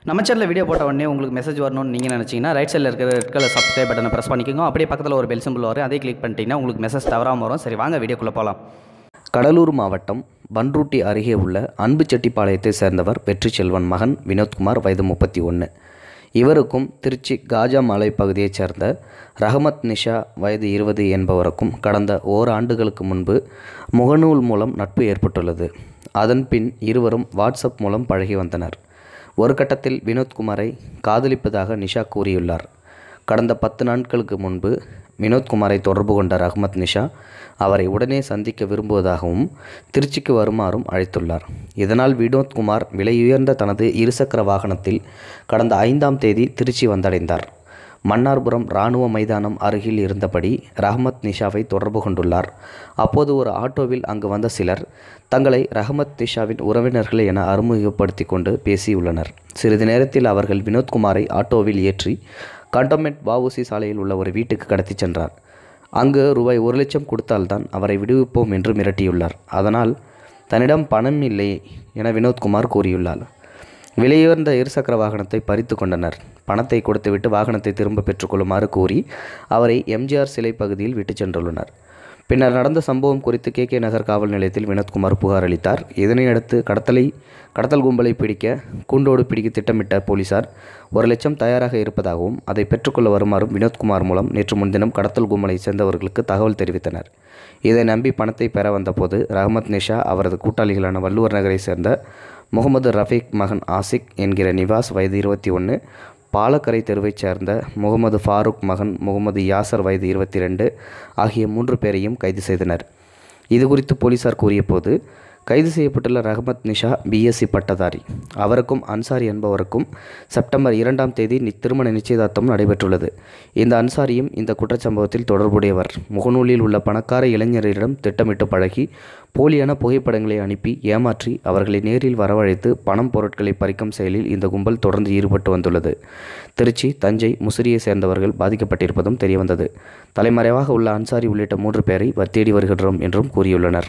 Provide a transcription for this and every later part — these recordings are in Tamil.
நம்ம சேனலில் வீடியோ போட்ட உடனே உங்களுக்கு மெசேஜ் வரணும்னு நீங்கள் நினச்சிங்கன்னா ரைட் சைடில் இருக்கிற ரெட் கலர் சப்ஸ்கிரைப் பட்டனை ப்ரெஸ் பண்ணிக்கோங்க அப்படியே பக்கத்தில் ஒரு பெல் சிம்பிள் வரும் அதே கிளிக் பண்ணிட்டீங்கன்னா உங்களுக்கு மெசேஜ் தவறாமல் வரும் சரி வாங்க வீடியோக்குள்ளே போகலாம் கடலூர் மாவட்டம் பன்ருட்டி அருகே உள்ள அன்புச்செட்டிப்பாளையத்தை சேர்ந்தவர் வெற்றி செல்வன் மகன் வினோத்குமார் வயது முப்பத்தி ஒன்று இவருக்கும் திருச்சி காஜா மலை பகுதியைச் சேர்ந்த ரஹமத் நிஷா வயது இருபது என்பவருக்கும் கடந்த ஓராண்டுகளுக்கு முன்பு முகநூல் மூலம் நட்பு ஏற்பட்டுள்ளது அதன் பின் இருவரும் வாட்ஸ்அப் மூலம் பழகி வந்தனர் ஒரு கட்டத்தில் வினோத்குமாரை காதலிப்பதாக நிஷா கூறியுள்ளார் கடந்த பத்து நாட்களுக்கு முன்பு வினோத்குமாரை தொடர்பு கொண்ட ரஹ்மத் நிஷா அவரை உடனே சந்திக்க விரும்புவதாகவும் திருச்சிக்கு வருமாறும் அழைத்துள்ளார் இதனால் வினோத்குமார் விலையுயர்ந்த தனது இருசக்கர வாகனத்தில் கடந்த ஐந்தாம் தேதி திருச்சி வந்தடைந்தார் மன்னார்புரம் இராணுவ மைதானம் அருகில் இருந்தபடி ரஹ்மத் நிஷாவை தொடர்பு கொண்டுள்ளார் அப்போது ஒரு ஆட்டோவில் அங்கு வந்த சிலர் தங்களை ரஹமத் நிஷாவின் உறவினர்கள் என அறிமுகப்படுத்தி கொண்டு பேசியுள்ளனர் சிறிது நேரத்தில் அவர்கள் வினோத்குமாரை ஆட்டோவில் ஏற்றி கண்டோன்மெண்ட் வஉசி சாலையில் உள்ள ஒரு வீட்டுக்கு கடத்திச் சென்றார் அங்கு ரூபாய் ஒரு லட்சம் கொடுத்தால்தான் அவரை விடுவிப்போம் என்று மிரட்டியுள்ளார் அதனால் தன்னிடம் பணம் இல்லை என வினோத்குமார் கூறியுள்ளார் விலையுயர்ந்த இருசக்கர வாகனத்தை பறித்து கொண்டனர் பணத்தை கொடுத்துவிட்டு வாகனத்தை திரும்ப பெற்றுக்கொள்ளுமாறு கூறி அவரை எம்ஜிஆர் சிலை பகுதியில் விட்டுச் சென்றுள்ளனர் பின்னர் நடந்த சம்பவம் குறித்து கே கே நகர் காவல் நிலையத்தில் வினோத்குமார் புகார் அளித்தார் இதனையடுத்து கடத்தலை கடத்தல் கும்பலை பிடிக்க கூண்டோடு பிடிக்க திட்டமிட்ட போலீசார் ஒரு லட்சம் தயாராக இருப்பதாகவும் அதை பெற்றுக்கொள்ள வருமாறும் வினோத்குமார் மூலம் நேற்று முன்தினம் கடத்தல் கும்பலை சேர்ந்தவர்களுக்கு தகவல் தெரிவித்தனர் இதை நம்பி பணத்தை பெற வந்தபோது ரஹமத் நிஷா அவரது கூட்டாளிகளான வள்ளுவர் நகரை சேர்ந்த முகமது ரஃபீக் மகன் ஆசிக் என்கிற நிவாஸ் வயது இருபத்தி ஒன்று பாலக்கரை தெருவைச் சேர்ந்த முகமது ஃபாரூக் மகன் முகமது யாசர் வயது இருபத்தி ரெண்டு ஆகிய மூன்று பேரையும் கைது செய்தனர் இதுகுறித்து போலீசார் கூறியபோது கைது செய்யப்பட்டுள்ள ரஹமத் நிஷா பிஎஸ்சி பட்டதாரி அவருக்கும் அன்சாரி என்பவருக்கும் செப்டம்பர் இரண்டாம் தேதி நி- திருமண நிச்சயதார்த்தம் நடைபெற்றுள்ளது இந்த அன்சாரியும் இந்த குற்றச்சம்பவத்தில் தொடர்புடையவர் முகநூலில் உள்ள பணக்கார இளைஞரிடம் திட்டமிட்டு பழகி போலியான புகைப்படங்களை அனுப்பி ஏமாற்றி அவர்களை நேரில் வரவழைத்து பணம் பொருட்களை பறிக்கும் செயலில் இந்த கும்பல் தொடர்ந்து ஈடுபட்டு வந்துள்ளது திருச்சி தஞ்சை முசிறியை சேர்ந்தவர்கள் பாதிக்கப்பட்டிருப்பதும் தெரியவந்தது தலைமறைவாக உள்ள அன்சாரி உள்ளிட்ட மூன்று பேரை தேடி வருகின்றோம் என்றும் கூறியுள்ளனர்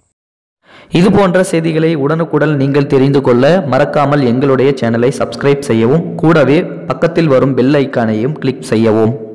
இது போன்ற செய்திகளை உடனுக்குடன் நீங்கள் தெரிந்து கொள்ள மறக்காமல் எங்களுடைய சேனலை சப்ஸ்கிரைப் செய்யவும் கூடவே பக்கத்தில் வரும் பெல் ஐக்கானையும் கிளிக் செய்யவும்